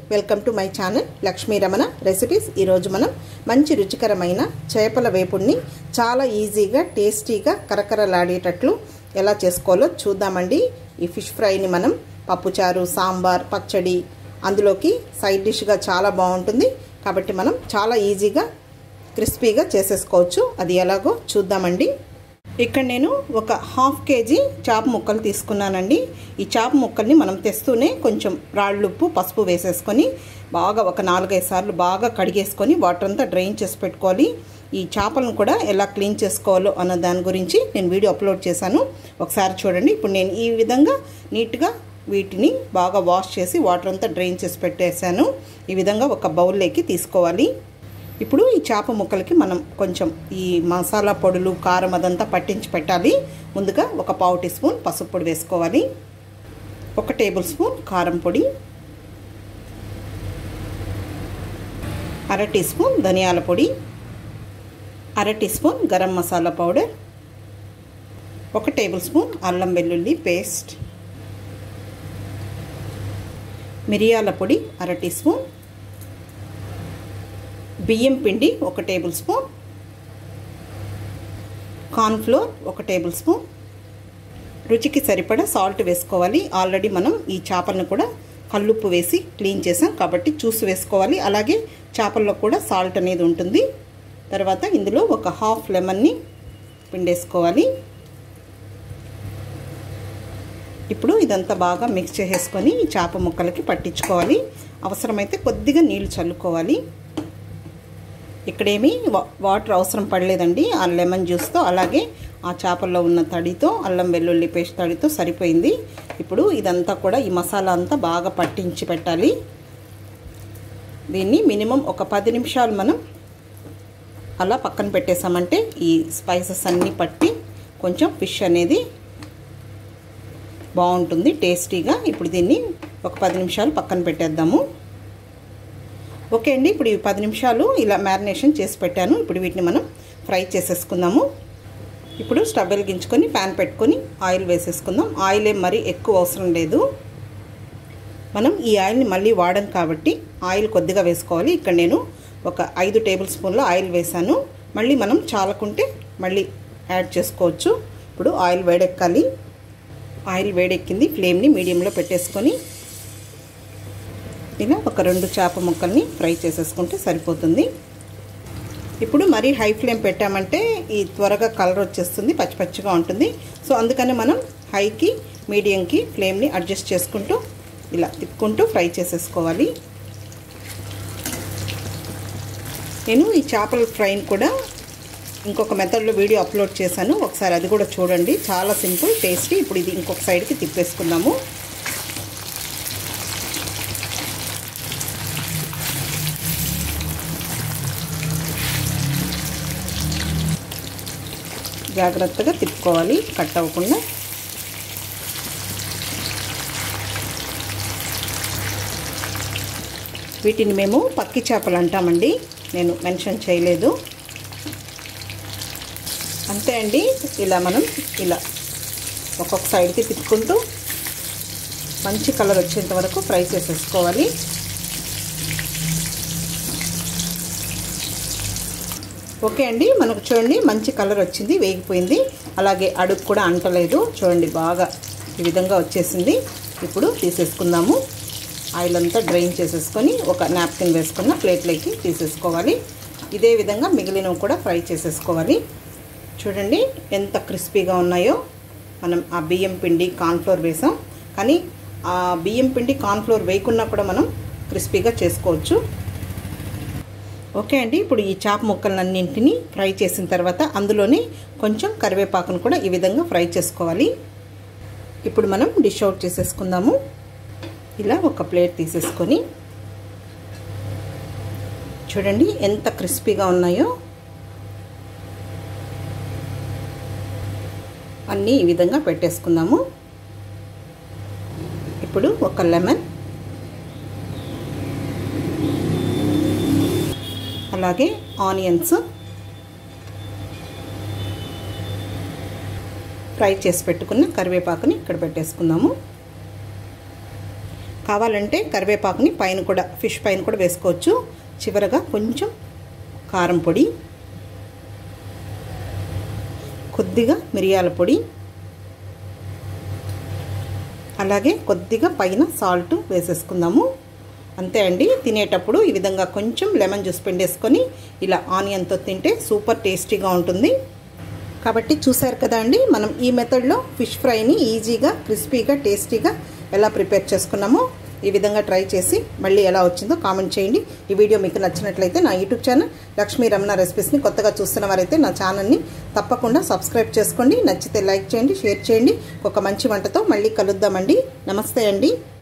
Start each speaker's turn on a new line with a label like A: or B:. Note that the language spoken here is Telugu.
A: welcome to my channel Lakshmi Ramana recipes ఈరోజు మనం మంచి రుచికరమైన చేపల వేపుడిని చాలా ఈజీగా టేస్టీగా కరకరలాడేటట్లు ఎలా చేసుకోవాలో చూద్దామండి ఈ ఫిష్ ఫ్రైని మనం పప్పుచారు సాంబార్ పచ్చడి అందులోకి సైడ్ డిష్గా చాలా బాగుంటుంది కాబట్టి మనం చాలా ఈజీగా క్రిస్పీగా చేసేసుకోవచ్చు అది ఎలాగో చూద్దామండి ఇక్కడ నేను ఒక హాఫ్ కేజీ చాప ముక్కలు తీసుకున్నానండి ఈ చాప ముక్కల్ని మనం తెస్తూనే కొంచెం రాళ్ళుప్పు పసుపు వేసేసుకొని బాగా ఒక నాలుగైదు సార్లు బాగా కడిగేసుకొని వాటర్ అంతా డ్రైన్ చేసి పెట్టుకోవాలి ఈ చేపలను కూడా ఎలా క్లీన్ చేసుకోవాలో అన్న దాని గురించి నేను వీడియో అప్లోడ్ చేశాను ఒకసారి చూడండి ఇప్పుడు నేను ఈ విధంగా నీట్గా వీటిని బాగా వాష్ చేసి వాటర్ అంతా డ్రైన్ చేసి పెట్టేశాను ఈ విధంగా ఒక బౌల్లోకి తీసుకోవాలి ఇప్పుడు ఈ చేప ముక్కలకి మనం కొంచెం ఈ మసాలా పొడులు కారం అదంతా పట్టించి పెట్టాలి ముందుగా ఒక పావు టీ స్పూన్ పసుపు పొడి వేసుకోవాలి ఒక టేబుల్ స్పూన్ కారం పొడి అర టీ స్పూన్ ధనియాల పొడి అర teaspoon garam masala powder ఒక టేబుల్ స్పూన్ అల్లం వెల్లుల్లి పేస్ట్ మిరియాల పొడి అర టీ స్పూన్ బియ్యం పిండి ఒక టేబుల్ స్పూన్ కార్న్ఫ్లోర్ ఒక టేబుల్ స్పూన్ రుచికి సరిపడా సాల్ట్ వేసుకోవాలి ఆల్రెడీ మనం ఈ చేపలను కూడా కల్లుప్పు వేసి క్లీన్ చేసాం కాబట్టి చూసి వేసుకోవాలి అలాగే చేపల్లో కూడా సాల్ట్ అనేది ఉంటుంది తర్వాత ఇందులో ఒక హాఫ్ లెమన్ని పిండేసుకోవాలి ఇప్పుడు ఇదంతా బాగా మిక్స్ చేసేసుకొని ఈ చేప ముక్కలకి పట్టించుకోవాలి అవసరమైతే కొద్దిగా నీళ్లు చల్లుకోవాలి ఇక్కడేమీ వాటర్ అవసరం పడలేదండి ఆ లెమన్ జ్యూస్తో అలాగే ఆ చేపల్లో ఉన్న తడితో అల్లం వెల్లుల్లి పేస్ట్ తడితో సరిపోయింది ఇప్పుడు ఇదంతా కూడా ఈ మసాలా అంతా బాగా పట్టించి పెట్టాలి దీన్ని మినిమం ఒక పది నిమిషాలు మనం అలా పక్కన పెట్టేసామంటే ఈ స్పైసెస్ అన్నీ పట్టి కొంచెం ఫిష్ అనేది బాగుంటుంది టేస్టీగా ఇప్పుడు దీన్ని ఒక పది నిమిషాలు పక్కన పెట్టేద్దాము ఓకే అండి ఇప్పుడు ఈ పది నిమిషాలు ఇలా మ్యారినేషన్ చేసి పెట్టాను ఇప్పుడు వీటిని మనం ఫ్రై చేసేసుకుందాము ఇప్పుడు స్టవ్ వెలిగించుకొని ప్యాన్ పెట్టుకొని ఆయిల్ వేసేసుకుందాం ఆయిల్ ఏం మరీ ఎక్కువ అవసరం లేదు మనం ఈ ఆయిల్ని మళ్ళీ వాడం కాబట్టి ఆయిల్ కొద్దిగా వేసుకోవాలి ఇక్కడ నేను ఒక ఐదు టేబుల్ స్పూన్ల ఆయిల్ వేసాను మళ్ళీ మనం చాలకుంటే మళ్ళీ యాడ్ చేసుకోవచ్చు ఇప్పుడు ఆయిల్ వేడెక్కాలి ఆయిల్ వేడెక్కింది ఫ్లేమ్ని మీడియంలో పెట్టేసుకొని ఇలా ఒక రెండు చేప ముక్కల్ని ఫ్రై చేసేసుకుంటే సరిపోతుంది ఇప్పుడు మరీ హై ఫ్లేమ్ పెట్టామంటే ఈ త్వరగా కలర్ వచ్చేస్తుంది పచ్చి పచ్చిగా ఉంటుంది సో అందుకని మనం హైకి మీడియంకి ఫ్లేమ్ని అడ్జస్ట్ చేసుకుంటూ ఇలా తిప్పుకుంటూ ఫ్రై చేసేసుకోవాలి నేను ఈ చేపల ఫ్రైని కూడా ఇంకొక మెథడ్లో వీడియో అప్లోడ్ చేశాను ఒకసారి అది కూడా చూడండి చాలా సింపుల్ టేస్టీ ఇప్పుడు ఇది ఇంకొక సైడ్కి తిప్పేసుకుందాము జాగ్రత్తగా తిప్పుకోవాలి కట్ అవ్వకుండా వీటిని మేము పక్కి చేపలు అంటామండి నేను మెన్షన్ చేయలేదు అంతే అండి ఇలా మనం ఇలా ఒక్కొక్క సైడ్కి తిప్పుకుంటూ మంచి కలర్ వచ్చేంత వరకు ఫ్రై చేసేసుకోవాలి ఓకే అండి మనకు చూడండి మంచి కలర్ వచ్చింది వేగిపోయింది అలాగే అడుగు కూడా అంటలేదు చూడండి బాగా ఈ విధంగా వచ్చేసింది ఇప్పుడు తీసేసుకుందాము ఆయిల్ అంతా డ్రైన్ చేసేసుకొని ఒక నాప్కిన్ వేసుకున్న ప్లేట్లోకి తీసేసుకోవాలి ఇదే విధంగా మిగిలినవి కూడా ఫ్రై చేసేసుకోవాలి చూడండి ఎంత క్రిస్పీగా ఉన్నాయో మనం ఆ బియ్యం పిండి కార్న్ఫ్లోర్ వేసాం కానీ ఆ బియ్యం పిండి కార్న్ఫ్లోర్ వేయకున్నా కూడా మనం క్రిస్పీగా చేసుకోవచ్చు ఓకే అండి ఇప్పుడు ఈ చాప ముక్కలన్నింటినీ ఫ్రై చేసిన తర్వాత అందులోనే కొంచెం కరివేపాకును కూడా ఈ విధంగా ఫ్రై చేసుకోవాలి ఇప్పుడు మనం డిష్ అవుట్ చేసేసుకుందాము ఇలా ఒక ప్లేట్ తీసేసుకొని చూడండి ఎంత క్రిస్పీగా ఉన్నాయో అన్నీ ఈ విధంగా పెట్టేసుకుందాము ఇప్పుడు ఒక లెమన్ అలాగే ఆనియన్స్ ఫ్రై చేసి పెట్టుకున్న కరివేపాకుని ఇక్కడ పెట్టేసుకుందాము కావాలంటే కరివేపాకుని పైన కూడా ఫిష్ పైన కూడా వేసుకోవచ్చు చివరగా కొంచెం కారం పొడి కొద్దిగా మిరియాల పొడి అలాగే కొద్దిగా పైన సాల్ట్ వేసేసుకుందాము అంతే అండి తినేటప్పుడు ఈ విధంగా కొంచెం లెమన్ జ్యూస్ పిండేసుకొని ఇలా ఆనియన్తో తింటే సూపర్ టేస్టీగా ఉంటుంది కాబట్టి చూసారు కదా అండి మనం ఈ మెథడ్లో ఫిష్ ఫ్రైని ఈజీగా క్రిస్పీగా టేస్టీగా ఎలా ప్రిపేర్ చేసుకున్నామో ఈ విధంగా ట్రై చేసి మళ్ళీ ఎలా వచ్చిందో కామెంట్ చేయండి ఈ వీడియో మీకు నచ్చినట్లయితే నా యూట్యూబ్ ఛానల్ లక్ష్మీ రమణ రెసిపీస్ని కొత్తగా చూస్తున్న వారైతే నా ఛానల్ని తప్పకుండా సబ్స్క్రైబ్ చేసుకోండి నచ్చితే లైక్ చేయండి షేర్ చేయండి ఒక మంచి వంటతో మళ్ళీ కలుద్దామండి నమస్తే అండి